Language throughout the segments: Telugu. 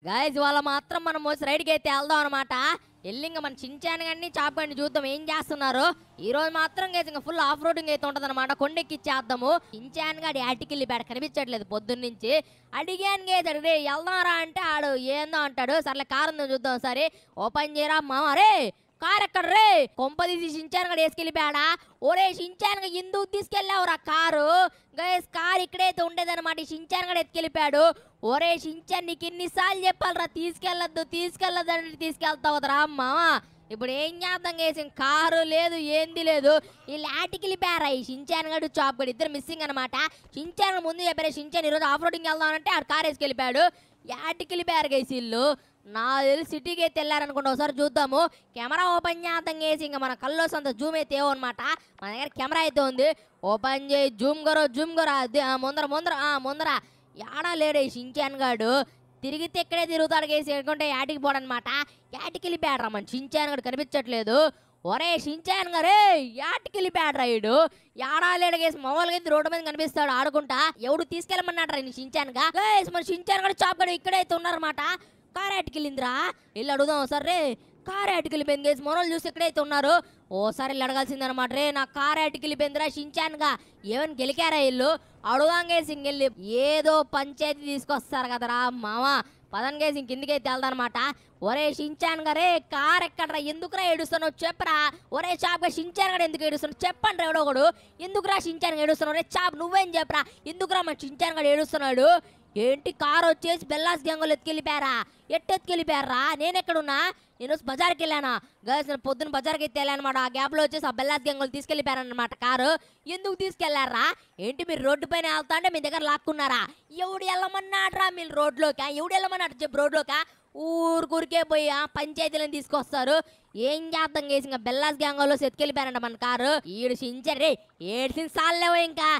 గైజ్ వాళ్ళ మాత్రం మనం వచ్చి రైడ్కి అయితే వెళ్దాం అనమాట వెళ్ళి ఇంకా మన చించాను కానీ చాప్ కానీ చూద్దాం ఏం చేస్తున్నారు ఈ రోజు మాత్రం గైజ్ ఇంకా ఫుల్ ఆఫ్ రోడింగ్ అయితే ఉంటది అనమాట కొండెక్కిచ్చేద్దాము చించాను గాడి ఆటికెళ్ళి బేడ కనిపించట్లేదు పొద్దున్న నుంచి అడిగాను గేజ్ అడిగి వెళ్దాంరా అంటే ఆడు ఏందో అంటాడు సర్లే కారు ఉందో చూద్దాం సరే ఓపెన్ చేయరా మామ రే కార్ ఎక్కడ రే కొంపదీసి షించాన్ గడ వేసుకెళ్ళిపోయాడా ఒరే షించాన్ ఎందుకు తీసుకెళ్ళావురా కారు గైస్ కార్ ఇక్కడైతే ఉండేదన్నమాట ఈ షించాన్ గడ ఎత్తుకెళ్ళిపోయాడు ఒరే షించాన్ నీకు ఎన్నిసార్లు చెప్పాలరా తీసుకెళ్ళొద్దు తీసుకెళ్ళొద్దు అంటే తీసుకెళ్తావురా మామ ఇప్పుడు ఏం చేద్దాం గేసి కారు లేదు ఏంది లేదు ఈ లాటికెళ్ళిపోయారా ఈ షించాన్ గడు చాప్ గడు ఇద్దరు మిస్సింగ్ అనమాట షించాన్ ముందు చెప్పారు షించాన్ ఈరోజు ఆఫ్ రోడింగ్ వెళ్దామంటే ఆడు కార్ వేసుకెళ్ళిపోయాడు యాటికెళ్ళిపోయారు గైస్ వీళ్ళు నా తెలిసి సిటీకి అయితే వెళ్ళారనుకుంటా ఒకసారి చూద్దాము కెమెరా ఓపెన్ చేద్దాం చేసి ఇంకా మన కల్లో అంత జూమ్ అయితే అనమాట మన దగ్గర కెమెరా అయితే ఉంది ఓపెన్ చేయి జూమ్ గరో జూమ్ గరో అది ఆ ముందర ముందర ఆ ముందర యాడా లేడే షించాన్ గాడు తిరిగితే ఇక్కడే తిరుగుతాడు కేసి అనుకుంటే యాటికి పోడనమాట యాటికి వెళ్ళిపోయాడు మన షించాన్ గాడు కనిపించట్లేదు ఒరే షించాన్ గారే యాటికి వెళ్ళిపోయాడు రైడు యాడా లేడు కేసి మామూలుగా అయితే రోడ్డు మీద కనిపిస్తాడు ఆడుకుంటా ఎవడు తీసుకెళ్ళమన్నాడు రా షించాన్ గా గైస్ మన షించాన్ గారు చాప్ గడు ఇక్కడైతే ఉన్నారన్నమాట కార్ యాటికెళ్ళిందిరా వెళ్ళి అడుగుదాం సరే కార్ యాటికెళ్ళిపోయింది గేసి మనోళ్ళు చూసి ఎక్కడైతే ఉన్నారు ఓసారి వెళ్ళి అడగాల్సిందనమాట రే నా కార్ యాటికెళ్ళిపోయిందిరా షించాన్గా ఏమని గెలికారా ఇల్లు అడుగాం గేసి ఇంకెళ్ళి ఏదో పంచాయతీ తీసుకొస్తారు కదరా మామ పదన్ గేసి ఇంకెందుకైతే వెళ్దానమాట ఒరే షించాన్ గారే కార్ ఎక్కడరా ఎందుకురా ఏడుస్తున్నావు చెప్పరా ఒరే చాప్ గా షించాన్ గడ ఎందుకు ఏడుస్తున్నావు చెప్పండి ఎవడో ఒకడు ఎందుకురా షించాన్ గా ఏడుస్తున్నావు రే చాప్ నువ్వేం చెప్పరా ఎందుకురా మన షించాన్ గడ ఏడుస్తున్నాడు ఏంటి కార్ వచ్చేసి బెల్లాస్ గ్యాంగులు ఎత్తుకెళ్ళిపోయారా ఎట్టు ఎత్తుకెళ్ళిపోయారా నేను ఎక్కడున్నా నేను వచ్చి బజార్కి వెళ్ళానా గర్ల్స్ నేను పొద్దున్న బజార్కి అయితే వెళ్ళానమాట ఆ గ్యాప్లో వచ్చేసి ఆ బెల్లాస్ గ్యాంగులు తీసుకెళ్ళిపోయారనమాట కారు ఎందుకు తీసుకెళ్లారా ఏంటి మీరు రోడ్డు పైన వెళ్తా అంటే మీ దగ్గర లాక్కున్నారా ఎవడు వెళ్ళమన్నాడ్రా మీరు రోడ్లోకా ఎవడు వెళ్ళమన్నాడు చెప్పు రోడ్లోకా ఊరికూరికే పోయి ఆ పంచాయతీలను తీసుకొస్తారు ఏం చేద్దాం చేసి ఇంకా బెల్లాస్ గ్యాంగులో ఎత్తుకెళ్ళిపోయారంట మన కారు ఈడు సించరే ఏడ్సిన సార్లేవో ఇంకా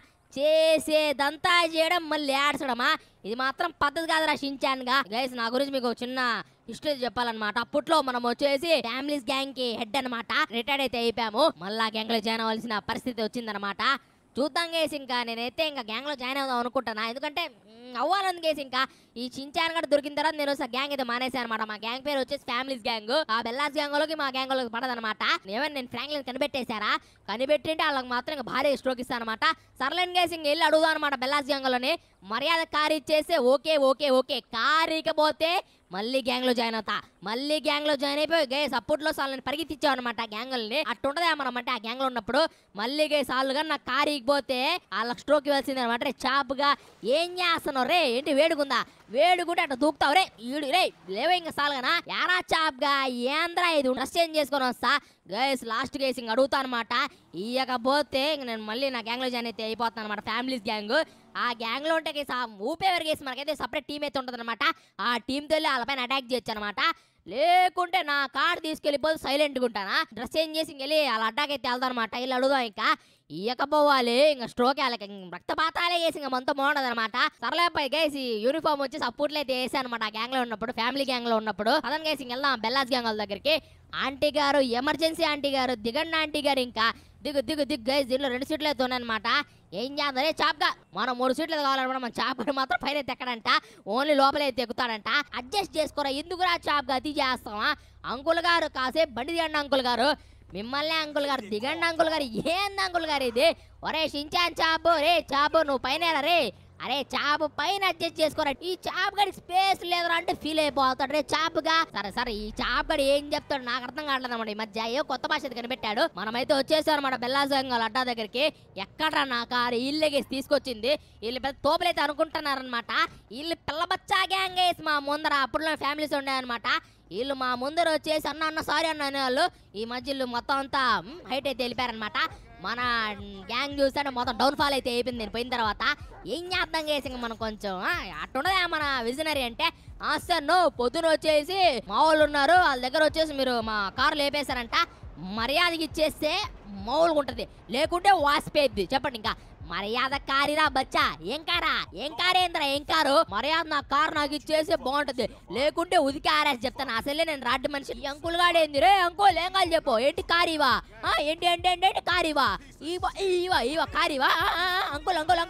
చేసేదంతా చేయడం మళ్ళీ ఏడ్చడమా ఇది మాత్రం పద్ధతి కాదురా షించాన్గా గైస్ నా గురించి మీకు ఒక చిన్న హిస్టరీ చెప్పాలన్నమాట అప్పట్లో మనం వచ్చేసి ఫ్యామిలీస్ గ్యాంగ్ కి హెడ్ అన్నమాట రిటైర్డ్ అయితే అయిపోయాము మళ్ళా గ్యాంగ్ లో జాయిన్ అవ్వాల్సిన పరిస్థితి వచ్చిందనమాట చూద్దాం గేసి ఇంకా నేనైతే ఇంకా గ్యాంగ్ లో జాయిన్ అవుదాం అనుకుంటున్నా ఎందుకంటే మ్, అవ్వాలని గేసి ఇంకా ఈ చించాన్ గడ దొరికిన తర్వాత నేను ఒకసారి గ్యాంగ్ అయితే మానేశాను అనమాట మా గ్యాంగ్ పేరు వచ్చేసి ఫ్యామిలీస్ గ్యాంగ్ ఆ బెల్లాస్ గ్యాంగ్ లోకి మా గ్యాంగ్ లోకి పడదనమాట ఏమన్నా నేను ఫ్రాంక్లిన్ కనిపెట్టేశారా కనిపెట్టింటే వాళ్ళకి మాత్రం ఇంకా భారీ స్ట్రోక్ ఇస్తాను అనమాట సర్లేని గేసి ఇంక వెళ్ళి అడుగుదాం అనమాట బెల్లాస్ గ్యాంగ్ లోనే మర్యాద కార్ ఇచ్చేస్తే ఓకే ఓకే ఓకే కార్ ఇకపోతే మళ్ళీ గ్యాంగ్ లో జాయిన్ అవుతా మళ్ళీ గ్యాంగ్ లో జాయిన్ అయిపోయి గే సపోర్ట్లో సార్లు పరిగెత్తిచ్చావు అనమాట ఆ గ్యాంగుల్ని అట్టుంటదే మనం అంటే ఆ గ్యాంగ్ లో ఉన్నప్పుడు మళ్ళీ గే సార్లు కానీ నాకు కారు ఇకపోతే వాళ్ళకి స్ట్రోక్ ఇవ్వాల్సింది అనమాట రే చాపుగా ఏం చేస్తున్నావు రే ఏంటి వేడుకుందా వేడుకుంటే అట్లా దూకుతావు రే ఈడు రే లేవే ఇంకా సాలుగానా యారా చాప్గా ఏంద్రా ఇది డ్రెస్ చేంజ్ చేసుకొని వస్తా గైస్ లాస్ట్ గేస్ ఇంక అడుగుతా అనమాట ఇయ్యకపోతే ఇంక నేను మళ్ళీ నా గ్యాంగ్ లో జాయిన్ అయితే అయిపోతాను అనమాట ఫ్యామిలీస్ గ్యాంగ్ ఆ గ్యాంగ్ లో ఉంటే కేసు ఊపేవర్ కేసు మనకైతే సపరేట్ టీం అయితే ఉంటుంది అనమాట ఆ టీంతో వెళ్ళి వాళ్ళపైన అటాక్ చేయొచ్చు అనమాట లేకుంటే నా కార్ తీసుకెళ్ళిపోతే సైలెంట్గా ఉంటానా డ్రెస్ చేంజ్ చేసి ఇంకెళ్ళి వాళ్ళ అడ్డాకి అయితే వెళ్తాను అనమాట వీళ్ళు అడుగుదాం ఇంకా ఇయ్యకపోవాలి ఇంకా స్ట్రోక్ వాళ్ళకి రక్తపాతాలే వేసి ఇంకా మనతో బాగుండదు అనమాట సరళ గేసి యూనిఫామ్ వచ్చి సపోర్ట్లు అయితే వేసాను అనమాట ఆ గ్యాంగ్ లో ఉన్నప్పుడు ఫ్యామిలీ గ్యాంగ్ లో ఉన్నప్పుడు అతను గేసి ఇంక వెళ్దాం బెల్లాస్ గ్యాంగ్ వాళ్ళ దగ్గరికి ఆంటీ గారు ఎమర్జెన్సీ ఆంటీ గారు దిగండి ఆంటీ గారు ఇంకా దిగు దిగు దిగు గైస్ దీనిలో రెండు సీట్లు అయితే ఉన్నాయన్నమాట ఏం చేద్దాం రే చాప్గా మనం మూడు సీట్లు కావాలన్నమాట మన చాప్ గారు మాత్రం పైన ఎక్కడంట ఓన్లీ లోపలే అయితే ఎక్కుతాడంట అడ్జస్ట్ చేసుకోరా ఎందుకురా చాప్గా అది చేస్తావా అంకుల్ గారు కాసేపు బండి దిగండి అంకుల్ గారు మిమ్మల్ని అంకుల్ గారు దిగండి అంకుల్ గారు ఏంది అంకుల్ గారు ఇది ఒరే షించాన్ చాపు రే చాపు నువ్వు పైన రే అరే చాపు పైన అడ్జస్ట్ చేసుకోరా ఈ చాప్ గడి స్పేస్ లేదురా అంటే ఫీల్ అయిపోతాడు రే చాపుగా సరే సరే ఈ చాప్ గడి ఏం చెప్తాడు నాకు అర్థం కావట్లేదు అన్నమాట ఈ మధ్య ఏ కొత్త భాష అయితే కనిపెట్టాడు మనమైతే వచ్చేసారు మన బెల్లాసంగల్ అడ్డా దగ్గరికి ఎక్కడ్రా నా కారు ఇల్లుగేసి తీసుకొచ్చింది వీళ్ళు పెద్ద తోపులైతే అనుకుంటున్నారనమాట వీళ్ళు పిల్లబచ్చా గ్యాంగ్ వేసి మా ముందర అప్పుడులో ఫ్యామిలీస్ ఉన్నాయన్నమాట వీళ్ళు మా ముందర వచ్చేసి అన్న అన్న సారీ అన్న అనేవాళ్ళు ఈ మధ్య వీళ్ళు మొత్తం అంతా హైట్ అయితే వెళ్ళిపోయారనమాట మన గ్యాంగ్ చూస్తే మొత్తం డౌన్ ఫాల్ అయితే అయిపోయింది నేను పోయిన తర్వాత ఏం చేద్దాం చేసి ఇంక మనం కొంచెం ఆ, అట్టుండదా మన విజనరీ అంటే ఆ సార్ నో పొద్దున వచ్చేసి మా వాళ్ళు ఉన్నారు వాళ్ళ దగ్గర వచ్చేసి మీరు మా కారు లేపేశారంట మర్యాదకి ఇచ్చేస్తే మామూలుగా ఉంటుంది లేకుంటే వాసిపోయిద్ది చెప్పండి ఇంకా మర్యాద కారిరా బచ్చా ఏం కారా ఏం కారేంద్రా ఏం కారు మర్యాద నా కారు నాకు ఇచ్చేసి బాగుంటది లేకుంటే ఉదికి ఆరేసి చెప్తాను అసలే నేను రాడ్డు మనిషి ఈ అంకుల్ గాడేంది రే అంకుల్ ఏం కాదు చెప్పు ఏంటి కారివా ఆ, ఏంటి ఏంటి ఏంటి ఏంటి కారివా ఇవా ఇవా ఇవా కారివా ఆ, ఆ, ఆ, అంకుల్ అంకుల్ అంకుల్ ఆ,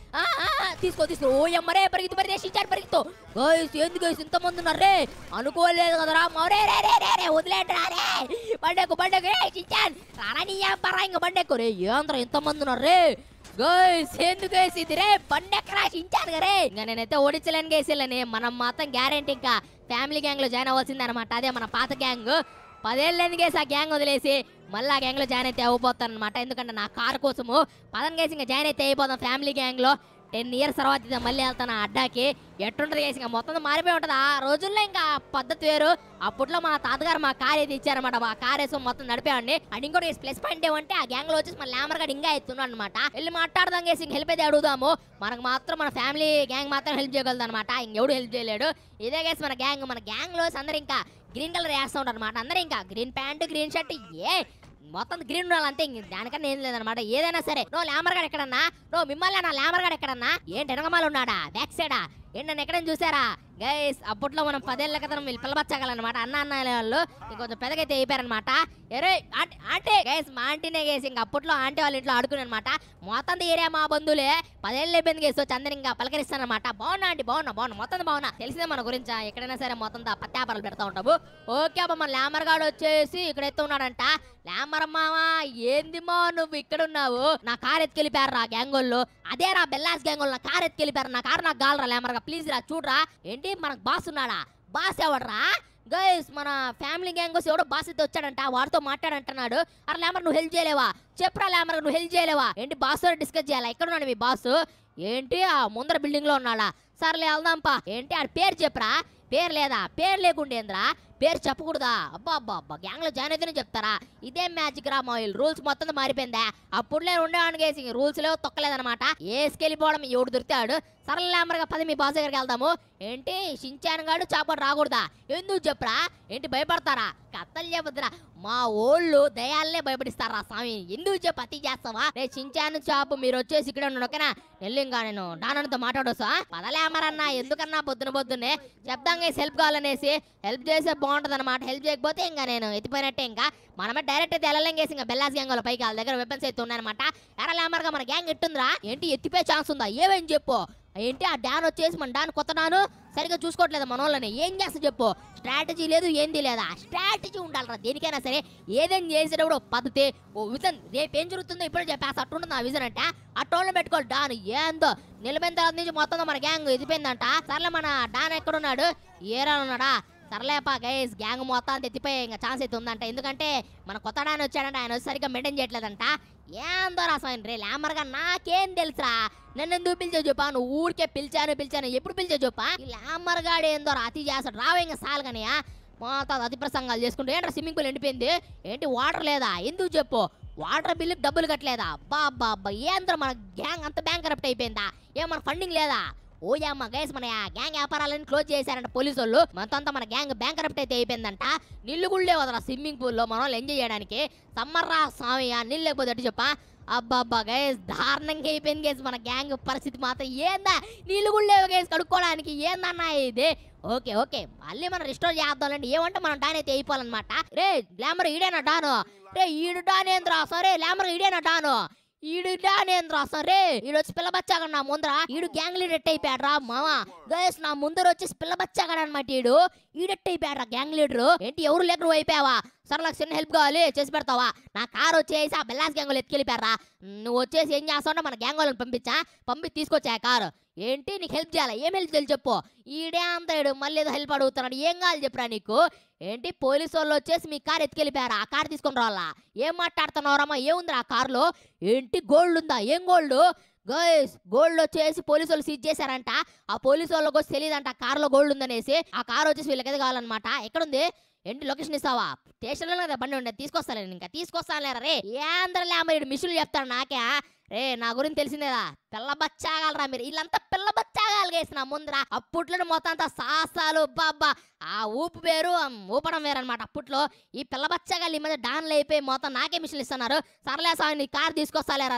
ఆ, ఆ, ఆ, తీసుకో తీసుకో ఓ ఎమ్మరే పరిగెత్తు పరిగెత్తి చించాను పరిగెత్తు గైస్ ఎందుకు గైస్ ఇంతమంది ఉన్నారు రే అనుకోలేదు కదరా మరే రే రే రే రే వదిలేండిరా రే బండెక్కు బండెక్కు రే చించాన్ రారా నీ పరా ఇంక బండెక్కు రే ఏంద్ర ఇంతమంది ఉన్నారు రే గైస్ ఎందుకు వేసింది రే బండెక్కరా చించాను రే ఇంకా నేనైతే ఓడించలేను గేసిల్లని మనం మాత్రం గ్యారెంటీ ఇంకా ఫ్యామిలీ గ్యాంగ్ లో జాయిన్ అవ్వాల్సింది అనమాట అదే మన పాత గ్యాంగ్ పదేళ్ళు ఎందుకేసి ఆ గ్యాంగ్ వదిలేసి మళ్ళీ ఆ గ్యాంగ్ లో జాయిన్ అయితే అయిపోతాను అనమాట ఎందుకంటే నా కార్ కోసము పదం కేసి ఇంకా జాయిన్ అయితే అయిపోతాం ఫ్యామిలీ గ్యాంగ్ లో టెన్ ఇయర్స్ తర్వాత ఇది మళ్ళీ వెళ్తాను ఆ అడ్డాకి ఎట్టుంటది కేసి ఇంకా మొత్తం మారిపోయి ఉంటుంది ఆ రోజుల్లో ఇంకా ఆ పద్ధతి వేరు అప్పట్లో మా తాతగారు మా కార్ అయితే ఇచ్చారన్నమాట ఆ కార్ వేసుకొని మొత్తం నడిపేవాడిని అండ్ ఇంకోటి ప్లస్ పాయింట్ ఏమంటే ఆ గ్యాంగ్ లో వచ్చేసి మన లామర్ గడ్ ఇంకా ఎత్తున్నాడు అనమాట వెళ్ళి మాట్లాడదాం కేసి ఇంక హెల్ప్ అయితే అడుగుదాము మనకు మాత్రం మన ఫ్యామిలీ గ్యాంగ్ మాత్రం హెల్ప్ చేయగలదు అనమాట ఇంకెవడు హెల్ప్ చేయలేడు ఇదే కేసు మన గ్యాంగ్ మన గ్యాంగ్ లో అందరు ఇంకా గ్రీన్ కలర్ వేస్తూ ఉంటారు అనమాట అందరూ ఇంకా గ్రీన్ ప్యాంట్ గ్రీన్ షర్ట్ ఏ మొత్తం గ్రీన్ ఉండాలి అంతే ఇంక దానికన్నా ఏం లేదనమాట ఏదైనా సరే నో లామర్ గాడు ఎక్కడన్నా నో మిమ్మల్ని నా లామర్ గాడు ఎక్కడన్నా ఏంటి వెనకమాల ఉన్నాడా బ్యాక్ సైడా ఏంటి నన్ను ఎక్కడైనా చూసారా గైస్ అప్పట్లో మనం పదేళ్ల క్రితం వీళ్ళు పిల్లబచ్చగలనమాట అన్న అన్న అనే వాళ్ళు ఇంకొంచెం పెద్దగైతే అయిపోయారనమాట ఎరే ఆంటీ ఆంటీ గైస్ మా ఆంటీనే గేసి ఇంకా అప్పట్లో ఆంటీ వాళ్ళ ఇంట్లో ఆడుకునే అనమాట మొత్తం ఏరియా మా బంధువులే పదేళ్ళు అయిపోయింది గేసి వచ్చి అందరు ఇంకా పలకరిస్తానమాట బాగున్నా ఆంటీ బాగున్నా బాగున్నా మొత్తం బాగున్నా తెలిసిందే మన గురించి ఎక్కడైనా సరే మొత్తం దా పత్యాపారాలు పెడతా ఉంటాము ఓకే అబ్బా మన లామర్ గాడు వచ్చేసి ఇక్కడ ఎత్తు ఉన్నాడంట లామర్ మావా ఏంది మా నువ్వు ఇక్కడ ఉన్నావు నా కార్ ఎత్తుకెళ్ళిపోయారు రా గ్యాంగోళ్ళు అదే రా బెల్లాస్ గ్యాంగోళ్ళు నా కార్ ఎత్తుకెళ్ళిపోయారు నా కార్ నాకు గాలరా లామర్ గా ప్లీజ్ రా చూడరా ఏంటి మనకు బాస్ ఉన్నాడా బాస్ ఎవడరా గైస్ మన ఫ్యామిలీ గ్యాంగ్ వచ్చి ఎవడో బాస్ అయితే వచ్చాడంట వాడితో మాట్లాడంటున్నాడు అరే లామర్ నువ్వు హెల్ప్ చేయలేవా చెప్పురా లామర్ నువ్వు హెల్ప్ చేయలేవా ఏంటి బాస్ తో డిస్కస్ చేయాలా ఎక్కడ ఉన్నాడు మీ బాస్ ఏంటి ఆ ముందర బిల్డింగ్ లో ఉన్నాడా సర్లే వెళ్దాంపా ఏంటి ఆడి పేరు చెప్పురా పేరు లేదా పేరు లేకుండేంద్రా పేరు చెప్పకూడదా అబ్బా అబ్బా అబ్బా గ్యాంగ్ లో జాయిన్ అయితేనే చెప్తారా ఇదే మ్యాజిక్ రా మా రూల్స్ మొత్తం మారిపోయిందా అప్పుడులే ఉండేవాడికి వేసి రూల్స్ లేవు తొక్కలేదనమాట వేసుకెళ్ళిపోవడం ఎవడు దొరికాడు సరళ లాంబర్గా పది మీ బాస్ దగ్గరికి వెళ్దాము ఏంటి షించాన్ గాడు చాపడు రాకూడదా ఎందుకు చెప్పురా ఏంటి భయపడతారా కత్తలు చెప్పదురా మా ఓళ్ళు దయాలనే భయపడిస్తారా స్వామి ఎందుకు చెప్పు అతి చేస్తావా రే షించాన్ చాపు మీరు వచ్చేసి ఇక్కడ ఉన్నాడు ఓకేనా వెళ్ళి ఇంకా నేను డానతో మాట్లాడొస్తా పదలేమరన్నా ఎందుకన్నా పొద్దున పొద్దున్నే చెప్దాంగా హెల్ప్ కావాలనేసి హెల్ప్ చేసే బాగుంటది అనమాట హెల్ప్ చేయకపోతే ఇంకా నేను ఎత్తిపోయినట్టే ఇంకా మనమే డైరెక్ట్ అయితే వెళ్ళలేంగేసి ఇంకా బెల్లాస్ గ్యాంగ్ వాళ్ళ పైకి వాళ్ళ దగ్గర వెపన్స్ అయితే ఉన్నాయన్నమాట ఎరా లామర్గా మన గ్యాంగ్ ఎట్టుందిరా ఏంటి ఎత్తిపోయే ఛాన్స్ ఉందా ఏమని చెప్పు ఏంటి ఆ డాన్ వచ్చేసి మన డాన్ కొత్త డాను సరిగ్గా చూసుకోవట్లేదు మన వాళ్ళని ఏం చేస్తా చెప్పు స్ట్రాటజీ లేదు ఏంది లేదా స్ట్రాటజీ ఉండాలిరా దేనికైనా సరే ఏదైనా చేసేటప్పుడు ఒక పద్ధతి ఓ విజన్ రేపు ఏం జరుగుతుందో ఇప్పుడు చెప్పేస్తా అట్టుంటుంది ఆ విజన్ అంటే ఆ టోన్లో పెట్టుకోవాలి డాన్ ఏందో నిలబడిన తర్వాత నుంచి మొత్తం మన గ్యాంగ్ ఎదిపోయిందంట సర్లే మన డాన్ ఎక్కడున్నాడు ఏరా ఉన్నాడా సర్లేపా గైస్ గ్యాంగ్ మొత్తం ఎత్తిపోయే ఇంకా ఛాన్స్ అయితే ఉందంట ఎందుకంటే మన కొత్త డాన్ వచ్చాడంట ఆయన వచ్చి సరిగ్గా మెయింటైన్ చేయట్లేదంట ఏందో రాసాయన రే లామర్గా నాకేం తెలుసురా నన్ను ఎందుకు పిలిచే చెప్పా నువ్వు ఊరికే పిలిచాను పిలిచాను ఎప్పుడు పిలిచే చెప్పా ఈ లామర్ గాడు ఏందో రా అతి చేస్తాడు రావే ఇంకా సాల్ కానీ మొత్తం అతి ప్రసంగాలు చేసుకుంటూ ఏంట్రా స్విమ్మింగ్ పూల్ ఎండిపోయింది ఏంటి వాటర్ లేదా ఎందుకు చెప్పు వాటర్ బిల్లుకి డబ్బులు కట్టలేదా అబ్బా అబ్బా అబ్బా ఏంద్ర మన గ్యాంగ్ అంత బ్యాంక్ కరప్ట్ అయిపోయిందా ఏమన్నా ఫండింగ్ లేదా ఓ అమ్మ గైస్ మన ఆ గ్యాంగ్ వ్యాపారాలను క్లోజ్ చేశారంట పోలీసు వాళ్ళు మనతో మన గ్యాంగ్ బ్యాంక్ కరప్ట్ అయితే అయిపోయిందంట నీళ్ళు గుళ్ళే వదరా స్విమ్మింగ్ పూల్లో మన వాళ్ళు ఎంజాయ్ చేయడానికి సమ్మర్ రా స్వామి ఆ నీళ్ళు లేకపోతే ఎటు చెప్పా అబ్బా అబ్బా గైస్ దారుణంగా అయిపోయింది గైస్ మన గ్యాంగ్ పరిస్థితి మాత్రం ఏందా నీళ్ళు కూడా లేవు గైస్ కడుక్కోవడానికి ఏందన్నా ఇది ఓకే ఓకే మళ్ళీ మనం రిస్టోర్ చేద్దామండి ఏమంటే మనం డాన్ అయితే అయిపోవాలన్నమాట రే గ్లామర్ ఈడేనా డాను రే ఈడు డాన్ ఏంద్రా సరే గ్లామర్ ఈడేనా డాను ఈడు డాన్ ఏంద్రా సరే ఈడు వచ్చి పిల్లబచ్చాగా నా ముందర ఈడు గ్యాంగ్ లీడర్ ఎట్ అయిపోయాడు రా మామ గైస్ నా ముందర వచ్చేసి పిల్లబచ్చాగాడు అనమాట ఈడు ఈడెట్ అయిపోయాడు రా గ్యాంగ్ లీడర్ ఏంటి ఎవరు లేక నువ్వు అయిపోయావా సరే నాకు చిన్న హెల్ప్ కావాలి చేసి పెడతావా నా కార్ వచ్చేసి ఆ బెల్లాస్ గ్యాంగ్ వాళ్ళు ఎత్తుకెళ్ళిపోయారా నువ్వు వచ్చేసి ఏం చేస్తావు మన గ్యాంగ్ వాళ్ళని పంపించా పంపి తీసుకొచ్చా ఆ కారు ఏంటి నీకు హెల్ప్ చేయాలా ఏం హెల్ప్ చేయాలి చెప్పు ఈడే అంత ఈడు మళ్ళీ ఏదో హెల్ప్ అడుగుతున్నాడు ఏం కావాలి చెప్పురా నీకు ఏంటి పోలీసు వాళ్ళు వచ్చేసి మీ కార్ ఎత్తుకెళ్ళిపోయారా ఆ కార్ తీసుకొని రావాలా ఏం మాట్లాడుతున్నారమ్మా ఏముందిరా ఆ కార్లో ఏంటి గోల్డ్ ఉందా ఏం గోల్డ్ గైస్ గోల్డ్ వచ్చేసి పోలీసు వాళ్ళు సీజ్ చేశారంట ఆ పోలీసు వాళ్ళకి వచ్చి తెలియదంట కార్లో గోల్డ్ ఉందనేసి ఆ కార్ వచ్చేసి వీళ్ళకైతే కావాలన్నమాట ఎక్కడుంది ఏంటి లొకేషన్ ఇస్తావా స్టేషన్లో కదా బండి ఉండే తీసుకొస్తాను ఇంకా తీసుకొస్తాను రే ఏంద్రలే మరి మిషన్లు చెప్తాడు నాకే ఆ? రే నా గురించి తెలిసిందేదా పిల్ల బచ్చాగాలరా మీరు వీళ్ళంతా పిల్ల బచ్చాగాలు వేసిన ముందర అప్పట్లో మొత్తం అంతా సాసాలు బాబ్బా ఆ ఊపు వేరు ఆ ఊపడం వేరు అనమాట అప్పట్లో ఈ పిల్ల బచ్చాగాలు ఈ మధ్య డాన్లు అయిపోయి మొత్తం నాకే మిషన్లు ఇస్తున్నారు సర్లే స్వామి నీ కార్ తీసుకొస్తాలేరా రే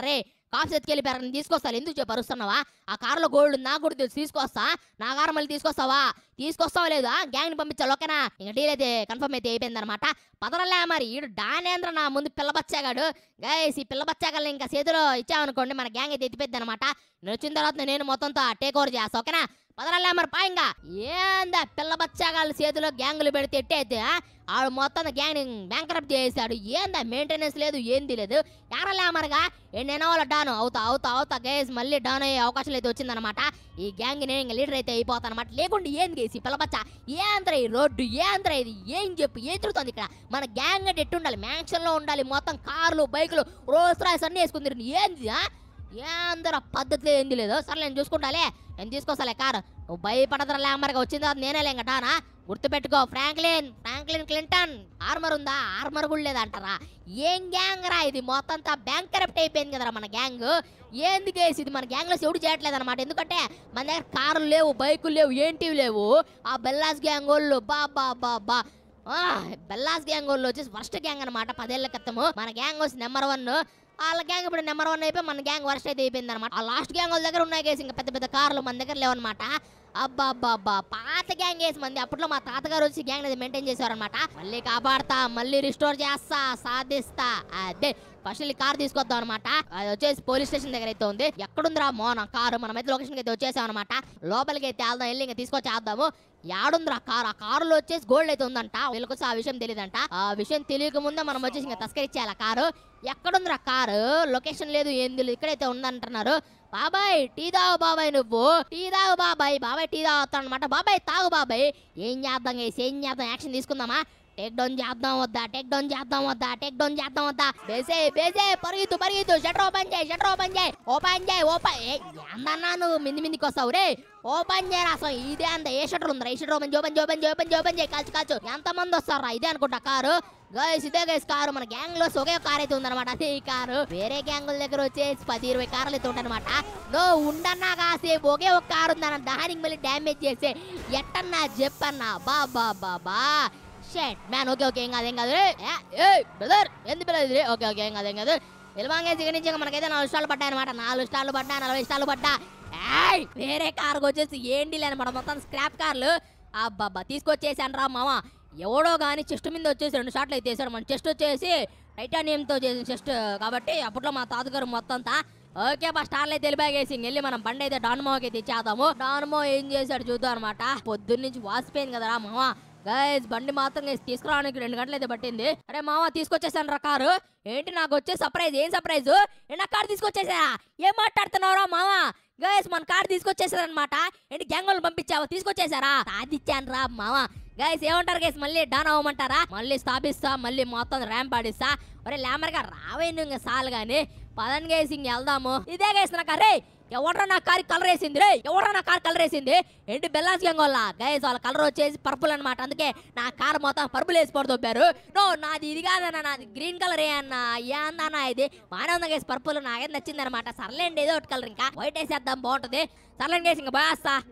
కాఫీ ఎత్తుకెళ్ళిపోయారు నేను తీసుకొస్తాను ఎందుకు చెప్పి అరుస్తున్నావా ఆ కారులో గోల్డ్ నా కూడా తెలుసు తీసుకొస్తా నా కారు మళ్ళీ తీసుకొస్తావా తీసుకొస్తావా లేదా గ్యాంగ్ ని పంపించాలి ఓకేనా ఇంకా డీల్ అయితే కన్ఫర్మ్ అయితే అయిపోయింది అనమాట పదరలే మరి ఈడు డానేంద్ర నా ముందు పిల్లబచ్చాగాడు గైస్ ఈ పిల్లబచ్చాగల్ని ఇంకా చేతిలో ఇచ్చామనుకోండి మన గ్యాంగ్ అయితే ఎత్తిపోద్ది అనమాట నేను వచ్చిన తర్వాత నేను మొత్తంతో టేక్ ఓవర్ చేస్తా ఓకేనా పదరలే మరి పా ఇంకా ఏందా పిల్ల బచ్చాగాళ్ళ చేతిలో గ్యాంగులు పెడితే ఎట్టయితే ఆ? ఆడు మొత్తం గ్యాంగ్ బ్యాంకరప్ట్ చేసాడు ఏందా మెయింటెనెన్స్ లేదు ఏంది లేదు ఎరలే మరిగా ఎన్నెన్నో వాళ్ళ డాను అవుతా అవుతా అవుతా గైస్ మళ్ళీ డాన్ అయ్యే అవకాశం అయితే వచ్చిందనమాట ఈ గ్యాంగ్ నేను ఇంకా లీడర్ అయితే అయిపోతాను అనమాట లేకుంటే ఏంది గేసి పిల్లబచ్చ ఏంద్ర ఈ రోడ్డు ఏంద్ర ఇది ఏం చెప్పు ఏం తిరుగుతుంది ఇక్కడ మన గ్యాంగ్ అంటే ఎట్టుండాలి మ్యాన్షన్ లో ఉండాలి మొత్తం కార్లు బైకులు రోల్స్ రాయ్స్ అన్ని వేసుకుంది ఏంది ఆ? ఏందర పద్ధతిలో ఏంది లేదు సరే నేను చూసుకుంటాలే నేను తీసుకొస్తాలే కారు నువ్వు భయపడదరా లేమరగా వచ్చిన తర్వాత నేనే లేంగటానా గుర్తుపెట్టుకో ఫ్రాంక్లిన్ ఫ్రాంక్లిన్ క్లింటన్ ఆర్మర్ ఉందా ఆర్మర్ కూడా లేదంటారా ఏం గ్యాంగ్ రా ఇది మొత్తం అంతా బ్యాంక్ కరప్ట్ అయిపోయింది కదరా మన గ్యాంగ్ ఏంది కేసు ఇది మన గ్యాంగ్ లో ఎవడు చేయట్లేదు అనమాట ఎందుకంటే మన దగ్గర కార్లు లేవు బైకులు లేవు ఏంటివి లేవు ఆ బెల్లాస్ గ్యాంగ్ వాళ్ళు బా బా బా బా ఆ, బెల్లాస్ గ్యాంగ్ వాళ్ళు వచ్చేసి ఫస్ట్ గ్యాంగ్ అనమాట పదేళ్ల క్రితము మన గ్యాంగ్ వచ్చి నెంబర్ వన్ వాళ్ళ గ్యాంగ్ ఇప్పుడు నెంబర్ వన్ అయిపోయి మన గ్యాంగ్ వర్స్ట్ అయితే అయిపోయింది అనమాట ఆ లాస్ట్ గ్యాంగ్ వాళ్ళ దగ్గర ఉన్నాయి కేసు ఇంకా పెద్ద పెద్ద కార్లు మన దగ్గర లేవన్నమాట అబ్బా అబ్బా అబ్బా పాత గ్యాంగ్ వేసి మంది అప్పట్లో మా తాతగారు వచ్చి గ్యాంగ్ అనేది మెయింటైన్ చేసేవారనమాట మళ్ళీ కాపాడతా మళ్ళీ రిస్టోర్ చేస్తా సాధిస్తా అదే ఫస్ట్ వెళ్ళి కార్ తీసుకొద్దాం అనమాట అది వచ్చేసి పోలీస్ స్టేషన్ దగ్గర అయితే ఉంది ఎక్కడుందిరా మోన కారు మనమైతే లొకేషన్ అయితే వచ్చేసాం అనమాట లోపలికి అయితే వెళ్దాం వెళ్ళి ఇంకా తీసుకొచ్చేద్దాము యాడుందిరా కార్ ఆ కారులో వచ్చేసి గోల్డ్ అయితే ఉందంట వీళ్ళకి వచ్చి ఆ విషయం తెలియదంట ఆ విషయం తెలియక ముందే మనం వచ్చేసి ఇంకా తస్కరిచ్చేయాలి ఆ కారు ఎక్కడుందిరా కారు లొకేషన్ లేదు ఏం తెలియదు ఇక్కడైతే ఉందంటున్నారు బాబాయ్ టీ తాగు బాబాయ్ నువ్వు టీ తాగు బాబాయ్ బాబాయ్ టీ తాగుతాడు అనమాట బాబాయ్ తాగు బాబాయ్ ఏం చేద్దాం గైస్ ఏం చేద్దాం యాక్షన్ తీసుకుందామా టేక్ డౌన్ చేద్దాం వద్దా టేక్ డౌన్ చేద్దాం వద్దా టేక్ డౌన్ చేద్దాం వద్దా బేసే బేసే పరిగెత్తు పరిగెత్తు షటర్ ఓపెన్ చేయి షటర్ ఓపెన్ చేయి ఓపెన్ చేయి ఓపెన్ ఏ ఏందన్నా నువ్వు మింది మిందికి వస్తావు రే ఓపెన్ చేయరా అసలు ఇదే అంత ఏ షటర్ ఉందిరా ఈ shutter open open open open open చేయి కాల్చు కాల్చు ఎంత మంది వస్తారా ఇదే అనుకుంటా కారు గైస్ ఇదే గైస్ కారు మన గ్యాంగ్ లో ఒకే కార్ అయితే ఉందన్నమాట అదే ఈ కారు వేరే గ్యాంగుల దగ్గర వచ్చేసి పది ఇరవై కార్లు అయితే ఉంటాయన్నమాట నో ఉండన్నా కాసేపు ఒకే ఒక కారు ఉందన్న దానికి మళ్ళీ డ్యామేజ్ చేసే ఎట్టన్నా చెప్పన్నా బా బా బా బా షెట్ మ్యాన్ ఓకే ఓకే ఏం కాదు ఏం కాదు ఏ బ్రదర్ ఎందుకు పిల్లలు ఓకే ఓకే ఏం కాదు ఏం కాదు వెలువాంగే చికెన్ నుంచి మనకైతే నాలుగు స్టార్లు పడ్డాయి అనమాట నాలుగు స్టార్లు పడ్డా నలభై స్టార్లు పడ్డా ఏయ్ వేరే కారుకు వచ్చేసి ఏంటి లేనమాట మొత్తం స్క్రాప్ కార్లు అబ్బాబ్బా తీసుకొచ్చేసాను రా మామ ఎవడో కానీ చెస్ట్ మీద వచ్చేసి రెండు షాట్లు అయితే వేసాడు మన చెస్ట్ వచ్చేసి టైటానియంతో చేసిన చెస్ట్ కాబట్టి అప్పట్లో మా తాతగారు మొత్తం అంతా ఓకే బా స్టార్లు అయితే వెళ్ళిపోయేసి వెళ్ళి మనం బండి అయితే డాన్మోకి అయితే ఇచ్చేద్దాము డాన్మో ఏం చేశాడు చూద్దాం అనమాట పొద్దున్న నుంచి వాసిపోయింది కదరా మామ గైస్ బండి మాత్రం guys తీసుకురావడానికి రెండు గంటలు అయితే పట్టింది అరే మామ తీసుకొచ్చేసాను రా కారు ఏంటి నాకు వచ్చే సర్ప్రైజ్ ఏం సర్ప్రైజ్ నా కారు తీసుకొచ్చేసా ఏం మాట్లాడుతున్నావురా మామ గైస్ మన కార్ తీసుకొచ్చేసారనమాట ఏంటి గ్యాంగ్ వాళ్ళు పంపించావా తీసుకొచ్చేసారా సాధించాను రా మామ గైస్ ఏమంటారు గైస్ మళ్ళీ డాన్ అవ్వమంటారా మళ్ళీ స్థాపిస్తా మళ్ళీ మొత్తం ర్యాంప్ ఆడిస్తా ఒరే లామర్గా రావే నువ్వు ఇంకా సాలు గాని పదన్ గైస్ ఇంక వెళ్దాము ఇదే గైస్ నాకు అరే ఎవడ్రా నా కార్ కలర్ వేసింది రే ఎవడ్రా నా కార్ కలర్ వేసింది ఏంటి బెల్లాస్ గ్యాంగ్ వాళ్ళ గైస్ వాళ్ళ కలర్ వచ్చేసి పర్పుల్ అన్నమాట అందుకే నా కార్ మొత్తం పర్పుల్ వేసి పడుతోపారు నో నాది ఇది కాదన్న నాది గ్రీన్ కలర్ ఏ అన్న ఏ అన్న ఇది బాగానే ఉంది గైస్ పర్పుల్ నాకైతే నచ్చింది అనమాట సర్లేండి ఏదో ఒకటి కలర్ ఇంకా వైట్ వేసేద్దాం బాగుంటుంది సర్లేండి గైస్ ఇంకా బాగా